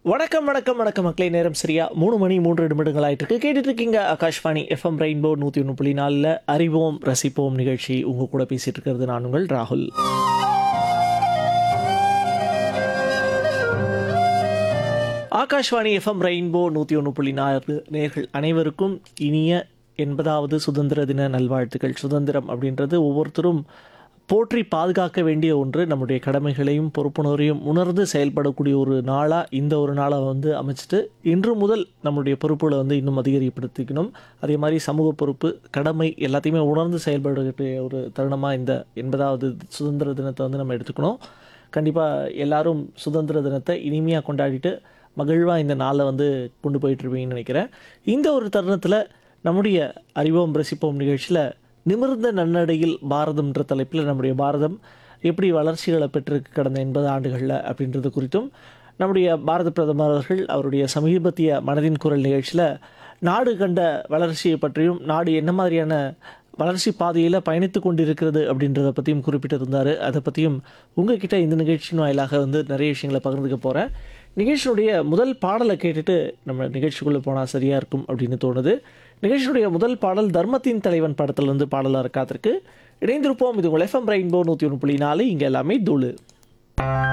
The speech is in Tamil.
வணக்கம் வணக்கம் வணக்கம் மக்களே நேரம் சரியா மூணு மணி மூன்று நிமிடங்கள் ஆயிட்டு இருக்கு கேட்டுட்டு இருக்கீங்க ஆகாஷ்வாணி எஃப்எம் ரெயின்போ நூற்றி ஒன்று புள்ளி நாலில் அறிவோம் ரசிப்போம் நிகழ்ச்சி உங்க கூட பேசிட்டு இருக்கிறது நான் உங்கள் ராகுல் ஆகாஷ்வாணி எஃப்எம் ரெயின்போ நூற்றி ஒன்று புள்ளி நாலு நேர்கள் அனைவருக்கும் இனிய எண்பதாவது சுதந்திர தின நல்வாழ்த்துக்கள் சுதந்திரம் அப்படின்றது ஒவ்வொருத்தரும் போற்றி பாதுகாக்க வேண்டிய ஒன்று நம்முடைய கடமைகளையும் பொறுப்புணர்வையும் உணர்ந்து செயல்படக்கூடிய ஒரு நாளாக இந்த ஒரு நாளை வந்து அமைச்சிட்டு இன்று முதல் நம்முடைய பொறுப்புகளை வந்து இன்னும் அதிகரிப்படுத்திக்கணும் அதே மாதிரி சமூக பொறுப்பு கடமை எல்லாத்தையுமே உணர்ந்து செயல்படக்கூடிய ஒரு தருணமாக இந்த எண்பதாவது சுதந்திர தினத்தை வந்து நம்ம எடுத்துக்கணும் கண்டிப்பாக எல்லாரும் சுதந்திர தினத்தை இனிமையாக கொண்டாடிட்டு மகிழ்வாக இந்த நாளை வந்து கொண்டு போயிட்டுருப்பீங்கன்னு நினைக்கிறேன் இந்த ஒரு தருணத்தில் நம்முடைய அறிவோம் ரசிப்போம் நிகழ்ச்சியில் நிமிர்ந்த நன்னடையில் பாரதம்ன்ற தலைப்பில் நம்முடைய பாரதம் எப்படி வளர்ச்சிகளை பெற்றிருக்கு கடந்த எண்பது ஆண்டுகளில் அப்படின்றது குறித்தும் நம்முடைய பாரத பிரதமர் அவர்கள் அவருடைய சமீபத்திய மனதின் குரல் நிகழ்ச்சியில் நாடு கண்ட வளர்ச்சியை பற்றியும் நாடு என்ன மாதிரியான வளர்ச்சி பாதையில் பயணித்து கொண்டிருக்கிறது அப்படின்றத பற்றியும் குறிப்பிட்டிருந்தார் அதை பற்றியும் உங்ககிட்ட இந்த நிகழ்ச்சியின் வாயிலாக வந்து நிறைய விஷயங்களை பகிர்ந்துக்க போகிறேன் நிகழ்ச்சியுடைய முதல் பாடலை கேட்டுட்டு நம்ம நிகழ்ச்சிக்குள்ளே போனால் சரியாக இருக்கும் அப்படின்னு தோணுது நிகழ்ச்சியுடைய முதல் பாடல் தர்மத்தின் தலைவன் படத்துலேருந்து பாடலாக இருக்காத்திருக்கு இணைந்திருப்போம் இது உங்கள் எஃப்எம் ரெயின்போ நூற்றி ஒன்று புள்ளி நாலு இங்கே எல்லாமே தூளு